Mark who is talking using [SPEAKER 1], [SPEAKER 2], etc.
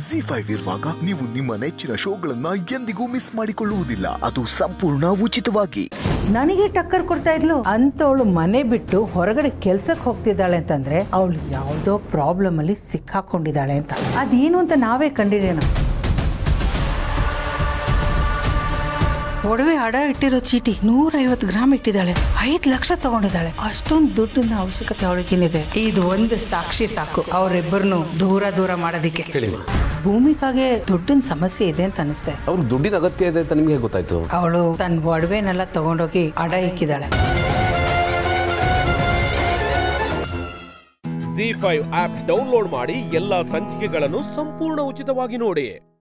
[SPEAKER 1] G five ಇರುವಾಗ ನೀವು ನಿಮ್ಮ ನೆಚ್ಚಿನ ಶೋಗಳನ್ನ ಎಂದಿಗೂ ಮಿಸ್ ಮಾಡಿಕೊಳ್ಳುವುದಿಲ್ಲ ಅದು ಸಂಪೂರ್ಣ ಉಚಿತವಾಗಿ
[SPEAKER 2] ನನಗೆ ಟಕ್ಕರ್ ಕೊಡ್ತಾ ಇದ್ಲು ಅಂತವಳು ಮನೆ ಬಿಟ್ಟು ಹೊರಗಡೆ ಕೆಲ್ಸಕ್ಕೆ ಹೋಗ್ತಿದ್ದಾಳೆ ಅಂತಂದ್ರೆ ಅವಳು ಯಾವುದೋ ಪ್ರಾಬ್ಲಮ್ ಅಲ್ಲಿ ಸಿಕ್ಕಾಕೊಂಡಿದ್ದಾಳೆ ಅಂತ ಅದೇನು ಅಂತ ನಾವೇ ಕಂಡಿಡಿಯೋಣ ಒಡವೆ ಅಡ ಇಟ್ಟಿರೋ ಚೀಟಿ ನೂರೈವತ್ತು ಗ್ರಾಮ್ ಇಟ್ಟಿದ್ದಾಳೆ ಐದ್ ಲಕ್ಷ ತಗೊಂಡಿದ್ದಾಳೆ ಅಷ್ಟೊಂದು ದುಡ್ಡಿನ ಅವಶ್ಯಕತೆ ಅವಳಿಗೇನಿದೆ ಇದು ಒಂದು ಸಾಕ್ಷಿ ಸಾಕು ಅವರಿಬ್ಬರನ್ನು ದೂರ ದೂರ ಮಾಡೋದಿಕ್ಕೆ
[SPEAKER 3] ಹೇಳಿಮ್ಮ
[SPEAKER 2] ಭೂಮಿಕಾಗೆ ದುಡ್ಡಿನ ಸಮಸ್ಯೆ ಇದೆ ಅಂತ ಅನಿಸ್ತೆ
[SPEAKER 3] ಅವ್ರಿಗೆ ದುಡ್ಡಿನ ಅಗತ್ಯ ಇದೆ ಅಂತ ನಿಮ್ಗೆ ಹೇಗೆ ಗೊತ್ತಾಯ್ತು
[SPEAKER 2] ಅವಳು ತನ್ನ ಒಡವೆನೆಲ್ಲ ತಗೊಂಡೋಗಿ ಅಡ ಇಕ್ಕಿದ್ದಾಳೆ
[SPEAKER 4] ಜಿ ಫೈವ್ ಆಪ್ ಡೌನ್ಲೋಡ್ ಮಾಡಿ ಎಲ್ಲಾ ಸಂಚಿಕೆಗಳನ್ನು ಸಂಪೂರ್ಣ ಉಚಿತವಾಗಿ ನೋಡಿ